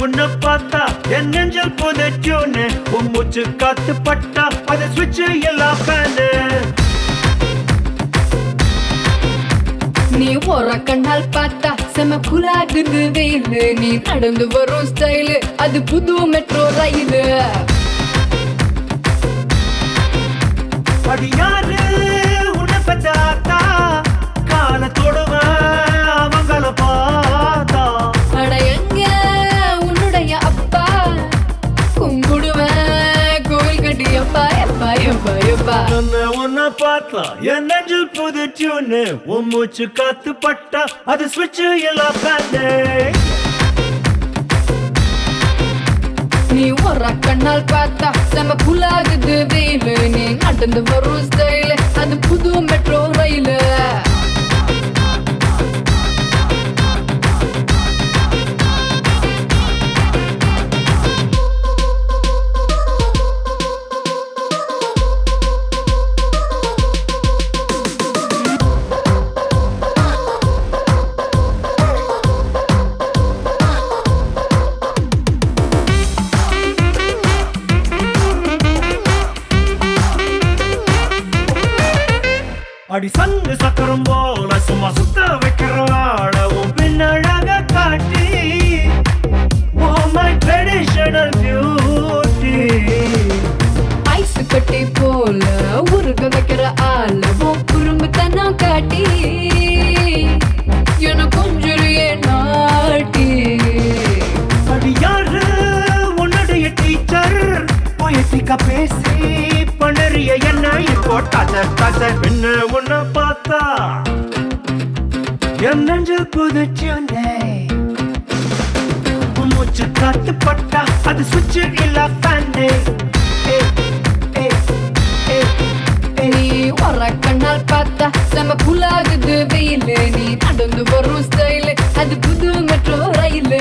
உன்னை பார்த்தா என் நெஞ்சல் புதைச்சோன்னு உன் மூச்சு காத்து பட்டா அது சுவிட்ச் எல்லாம் ஃபேனு நீ ஒரு கண்ணால் பார்த்தா செம குலாகுது வெயிலு நீ நடந்து வரும் ஸ்டைலு அது புது மெட்ரோ ரயிலு அடி யாரு உன்னை பெத்தாத்தா கால தொடுவேன் அவங்கள பார்த்தா அட எங்க உன்னுடைய அப்பா கும்பிடுவேன் கோவில் கட்டி எப்பா எப்பா எப்பா எப்பா உன்னை உன்னை பார்த்தா என் நெஞ்சில் புதைச்சோன்னு உன் மூச்சு காத்து பட்டா அது சுவிட்ச் எல்லாம் ஃபேனு நீ ஒரு கண்ணால் பார்த்தா செம குலாகுது வெயிலு நீ நடந்து வரும் ஸ்டைலு அது புது மெட்ரோ ரயிலு அடி சங்கு சக்கரம் போல சும்மா சுத்த வைக்கிற ஆள உன் பின்னழக காட்டி oh my traditional beauty ice கட்டி போல உருக வைக்கிற ஆள உன் குறும்புத்தனம் காட்டி என கொஞ்சுறியே நாட்டி அடி யாரு உன்னுடைய டீச்சர் பொயட்டிக்கா பேசி பண்ணறிய என்ன இப்போ கதை கதை என்ன உன்னை பார்த்தா என் நெஞ்சு புதுச்சுண்டே உன் மூச்சு காத்து பட்டா அது சுவிட்ச் இல்ல ஃபேனே நீ ஒரு கண்ணால் பார்த்தா செம குலாகுது வெயிலு நீ நடந்து வரும் ஸ்டைலு அது புது மெட்ரோ ரயிலு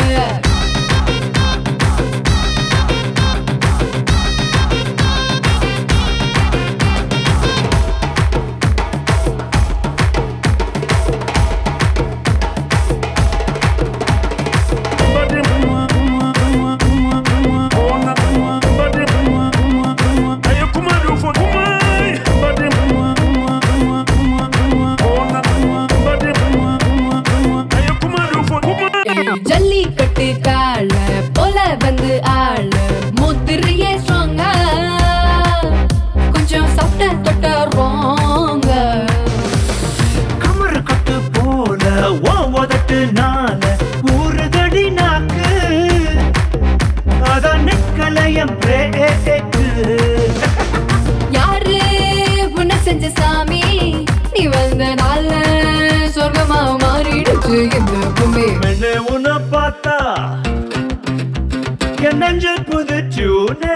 ஜல்லிக்கட்டு கால போல வந்து ஆள முதிரியே ஸ்ட்ராங்கா கொஞ்சம் சாப்பிட்ட தொட்ட ரோங்க கமரு கட்டு போல ஓ உதட்டு நால ஊறுதடி நாக்கு அதான் நிக்கலையம் பிரேக்கு யாரு உன்னை செஞ்ச சாமி நீ வந்த நாள்ல சொர்க்கமா மாறிடுச்சு இந்த பூமி மெல்ல உன்னை பார்த்தா என் நெஞ்சல் புதுச்சூனே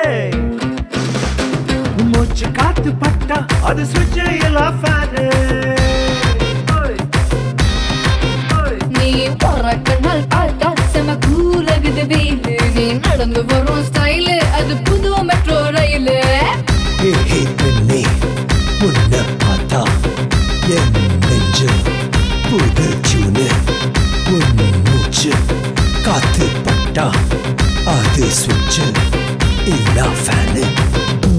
மூச்சு காத்து பட்டா அது சுவிட்ச் எல்லாம் ஃபேனு நீ போற கண்ணால் பார்த்தா செம கூலகுது வெயிலு நீ நடந்து வரும் ஸ்டைலு அது புது மெட்ரோ ரயிலு ஹே ஹே பெண்ணே உன்னை பார்த்தா என் நெஞ்சு புது சூனு உன் மூச்சு காத்து பட்டா அது சுவிட்சு இல்லா ஃபேனு